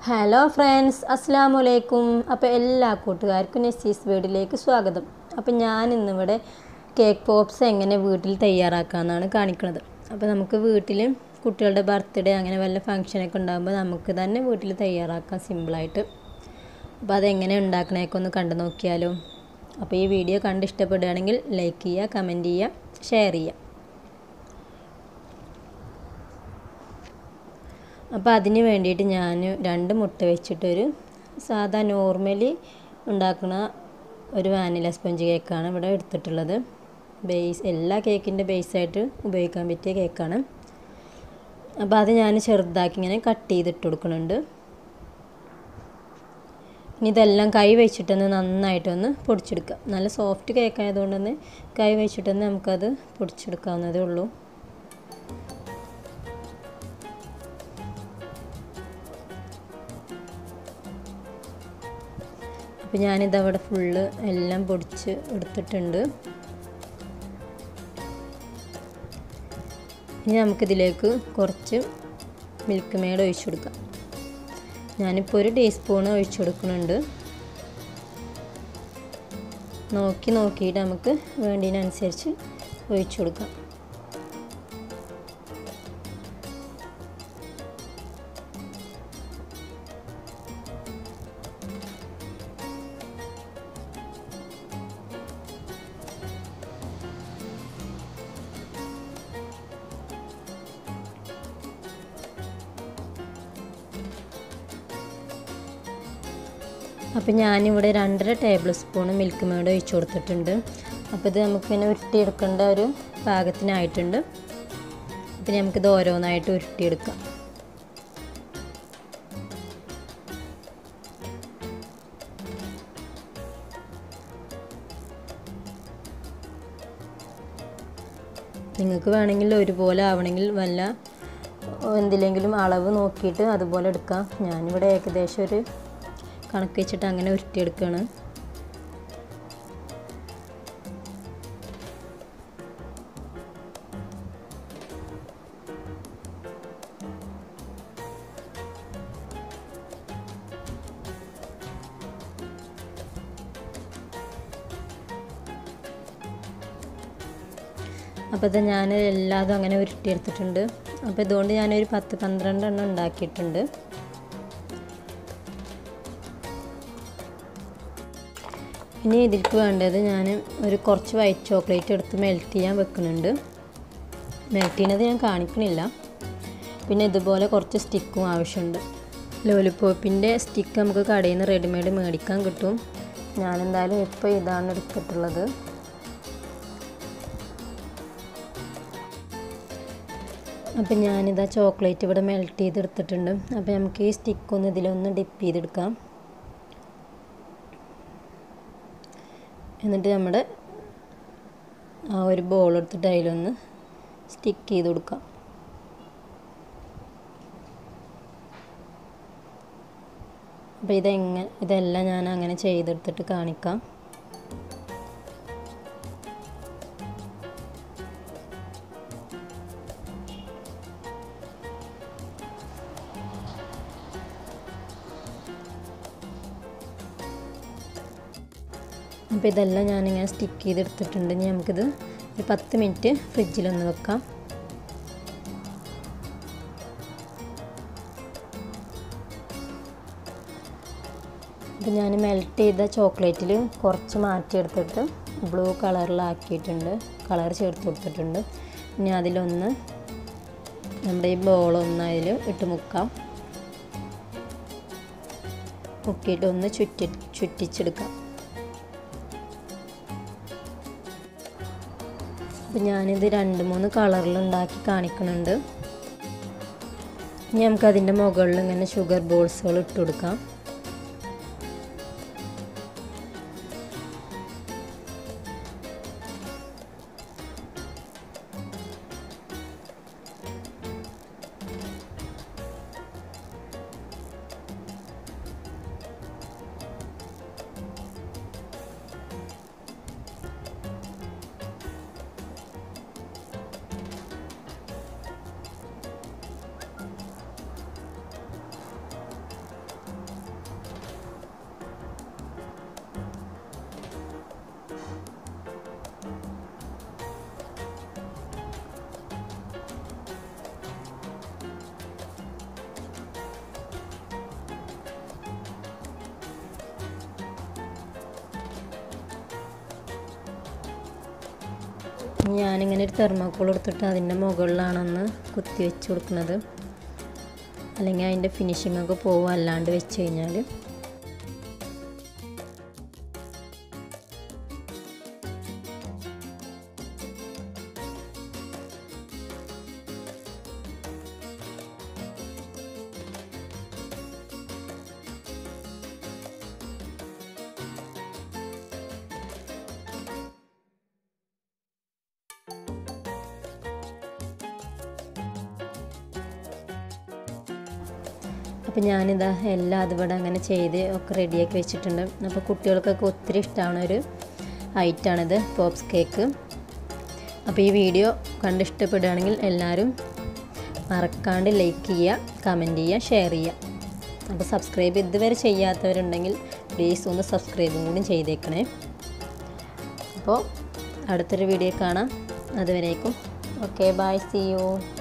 hello friends അസ്സാം വലൈക്കും അപ്പോൾ എല്ലാ കൂട്ടുകാർക്കും നെസീസ് വീഡിലേക്ക് സ്വാഗതം അപ്പോൾ ഞാൻ ഇന്നിവിടെ കേക്ക് പോപ്സ് എങ്ങനെ വീട്ടിൽ തയ്യാറാക്കാമെന്നാണ് കാണിക്കുന്നത് അപ്പോൾ നമുക്ക് വീട്ടിൽ കുട്ടികളുടെ ബർത്ത്ഡേ അങ്ങനെ വല്ല ഫങ്ഷനൊക്കെ ഉണ്ടാകുമ്പോൾ നമുക്ക് തന്നെ വീട്ടിൽ തയ്യാറാക്കാം സിമ്പിളായിട്ട് അപ്പോൾ അതെങ്ങനെ ഉണ്ടാക്കണേക്കെ ഒന്ന് കണ്ടു നോക്കിയാലോ അപ്പോൾ ഈ വീഡിയോ കണ്ട് ഇഷ്ടപ്പെടുകയാണെങ്കിൽ ലൈക്ക് ചെയ്യുക കമൻറ്റ് ചെയ്യുക ഷെയർ ചെയ്യുക അപ്പോൾ അതിന് വേണ്ടിയിട്ട് ഞാൻ രണ്ട് മുട്ട വെച്ചിട്ടൊരു സാധാ നോർമലി ഉണ്ടാക്കുന്ന ഒരു വാനില സ്പഞ്ച് കേക്കാണ് ഇവിടെ എടുത്തിട്ടുള്ളത് ബേസ് എല്ലാ കേക്കിൻ്റെ ബേസായിട്ട് ഉപയോഗിക്കാൻ പറ്റിയ കേക്കാണ് അപ്പോൾ അത് ഞാൻ ചെറുതാക്കി ഇങ്ങനെ കട്ട് ചെയ്തിട്ട് കൊടുക്കുന്നുണ്ട് ഇനി ഇതെല്ലാം കൈ വെച്ചിട്ടൊന്ന് നന്നായിട്ടൊന്ന് പൊടിച്ചെടുക്കുക നല്ല സോഫ്റ്റ് കേക്ക് ആയതുകൊണ്ട് തന്നെ കൈ വെച്ചിട്ടൊന്ന് നമുക്കത് പൊടിച്ചെടുക്കാവുന്നതേ ഉള്ളൂ അപ്പോൾ ഞാനിതവിടെ ഫുള്ള് എല്ലാം പൊടിച്ച് എടുത്തിട്ടുണ്ട് ഇനി നമുക്കിതിലേക്ക് കുറച്ച് മിൽക്ക് മേഡ് ഒഴിച്ചു കൊടുക്കാം ഞാനിപ്പോൾ ഒരു ടീസ്പൂൺ ഒഴിച്ചു കൊടുക്കുന്നുണ്ട് നോക്കി നോക്കിയിട്ട് നമുക്ക് വേണ്ടതിനനുസരിച്ച് ഒഴിച്ചു കൊടുക്കാം അപ്പോൾ ഞാനിവിടെ രണ്ടര ടേബിൾ സ്പൂൺ മിൽക്ക് മേഡ് ഒഴിച്ചു കൊടുത്തിട്ടുണ്ട് അപ്പോൾ ഇത് നമുക്കിങ്ങനെ ഉരുട്ടിയെടുക്കേണ്ട ഒരു പാകത്തിനായിട്ടുണ്ട് അപ്പോൾ നമുക്കിത് ഓരോന്നായിട്ട് ഉരുട്ടിയെടുക്കാം നിങ്ങൾക്ക് വേണമെങ്കിൽ ഒരുപോലെ ആവണമെങ്കിൽ വല്ല എന്തിലെങ്കിലും അളവ് നോക്കിയിട്ട് അതുപോലെ എടുക്കാം ഞാനിവിടെ ഏകദേശം ഒരു കണക്ക് വെച്ചിട്ട് അങ്ങനെ ഉരുട്ടിയെടുക്കുകയാണ് അപ്പോൾ ഇത് ഞാൻ എല്ലാതും അങ്ങനെ ഉരുട്ടിയെടുത്തിട്ടുണ്ട് അപ്പോൾ ഇതുകൊണ്ട് ഞാനൊരു പത്ത് പന്ത്രണ്ട് എണ്ണം ഉണ്ടാക്കിയിട്ടുണ്ട് ഇനി ഇതിലേക്ക് വേണ്ടത് ഞാൻ ഒരു കുറച്ച് വൈറ്റ് ചോക്ലേറ്റ് എടുത്ത് മെൽറ്റ് ചെയ്യാൻ വെക്കുന്നുണ്ട് മെൽറ്റ് ചെയ്യുന്നത് ഞാൻ കാണിക്കണില്ല പിന്നെ ഇതുപോലെ കുറച്ച് സ്റ്റിക്കും ആവശ്യമുണ്ട് ലോലിപ്പോപ്പിൻ്റെ സ്റ്റിക്ക് നമുക്ക് കടയിൽ നിന്ന് റെഡിമെയ്ഡ് മേടിക്കാൻ കിട്ടും ഞാനെന്തായാലും ഇപ്പോൾ ഇതാണ് എടുത്തിട്ടുള്ളത് അപ്പം ഞാനിതാ ചോക്ലേറ്റ് ഇവിടെ മെൽറ്റ് ചെയ്തെടുത്തിട്ടുണ്ട് അപ്പോൾ നമുക്ക് ഈ സ്റ്റിക്കൊന്ന് ഇതിലൊന്ന് ഡിപ്പ് ചെയ്തെടുക്കാം എന്നിട്ട് നമ്മുടെ ആ ഒരു ബോൾ എടുത്തിട്ട് അതിലൊന്ന് സ്റ്റിക്ക് ചെയ്ത് കൊടുക്കാം അപ്പോൾ ഇതെങ്ങനെ ഇതെല്ലാം ഞാൻ അങ്ങനെ ചെയ്തെടുത്തിട്ട് കാണിക്കാം അപ്പോൾ ഇതെല്ലാം ഞാനിങ്ങനെ സ്റ്റിക്ക് ചെയ്തെടുത്തിട്ടുണ്ട് ഇനി നമുക്കിത് ഒരു പത്ത് മിനിറ്റ് ഫ്രിഡ്ജിലൊന്ന് വെക്കാം അപ്പോൾ ഞാൻ മെൽറ്റ് ചെയ്ത ചോക്ലേറ്റിൽ കുറച്ച് മാറ്റിയെടുത്തിട്ട് ബ്ലൂ കളറിലാക്കിയിട്ടുണ്ട് കളർ ചേർത്ത് കൊടുത്തിട്ടുണ്ട് ഇനി അതിലൊന്ന് നമ്മുടെ ഈ ബോളൊന്ന് അതിൽ ഇട്ട് മുക്കാം മുക്കിയിട്ട് ഒന്ന് ചുറ്റി ചുറ്റിച്ചെടുക്കാം അപ്പം ഞാനിത് രണ്ട് മൂന്ന് കളറിൽ ഉണ്ടാക്കി കാണിക്കുന്നുണ്ട് ഇനി നമുക്ക് അതിൻ്റെ മുകളിൽ ഇങ്ങനെ ഷുഗർ ബോൾസുകൾ ഇട്ട് കൊടുക്കാം ഞാനിങ്ങനെ ഒരു തെർമോക്കോൾ എടുത്തിട്ട് അതിൻ്റെ മുകളിലാണൊന്ന് കുത്തി വെച്ച് കൊടുക്കുന്നത് അല്ലെങ്കിൽ അതിൻ്റെ ഫിനിഷിംഗ് ഒക്കെ പോകും അല്ലാണ്ട് വെച്ച് കഴിഞ്ഞാൽ അപ്പോൾ ഞാനിതാ എല്ലാം അതിവിടെ അങ്ങനെ ചെയ്ത് ഒക്കെ റെഡിയാക്കി വെച്ചിട്ടുണ്ട് അപ്പോൾ കുട്ടികൾക്കൊക്കെ ഒത്തിരി ഇഷ്ടമാണ് ഒരു ഐറ്റാണിത് പോപ്സ് കേക്ക് അപ്പോൾ ഈ വീഡിയോ കണ്ട് ഇഷ്ടപ്പെടുകയാണെങ്കിൽ എല്ലാവരും മറക്കാണ്ട് ലൈക്ക് ചെയ്യുക കമൻറ്റ് ചെയ്യുക ഷെയർ ചെയ്യുക അപ്പോൾ സബ്സ്ക്രൈബ് ഇതുവരെ ചെയ്യാത്തവരുണ്ടെങ്കിൽ പ്ലീസ് ഒന്ന് സബ്സ്ക്രൈബും കൂടി ചെയ്തേക്കണേ അപ്പോൾ അടുത്തൊരു വീഡിയോ കാണാം അതുവരേക്കും ഓക്കെ ബൈ സി യു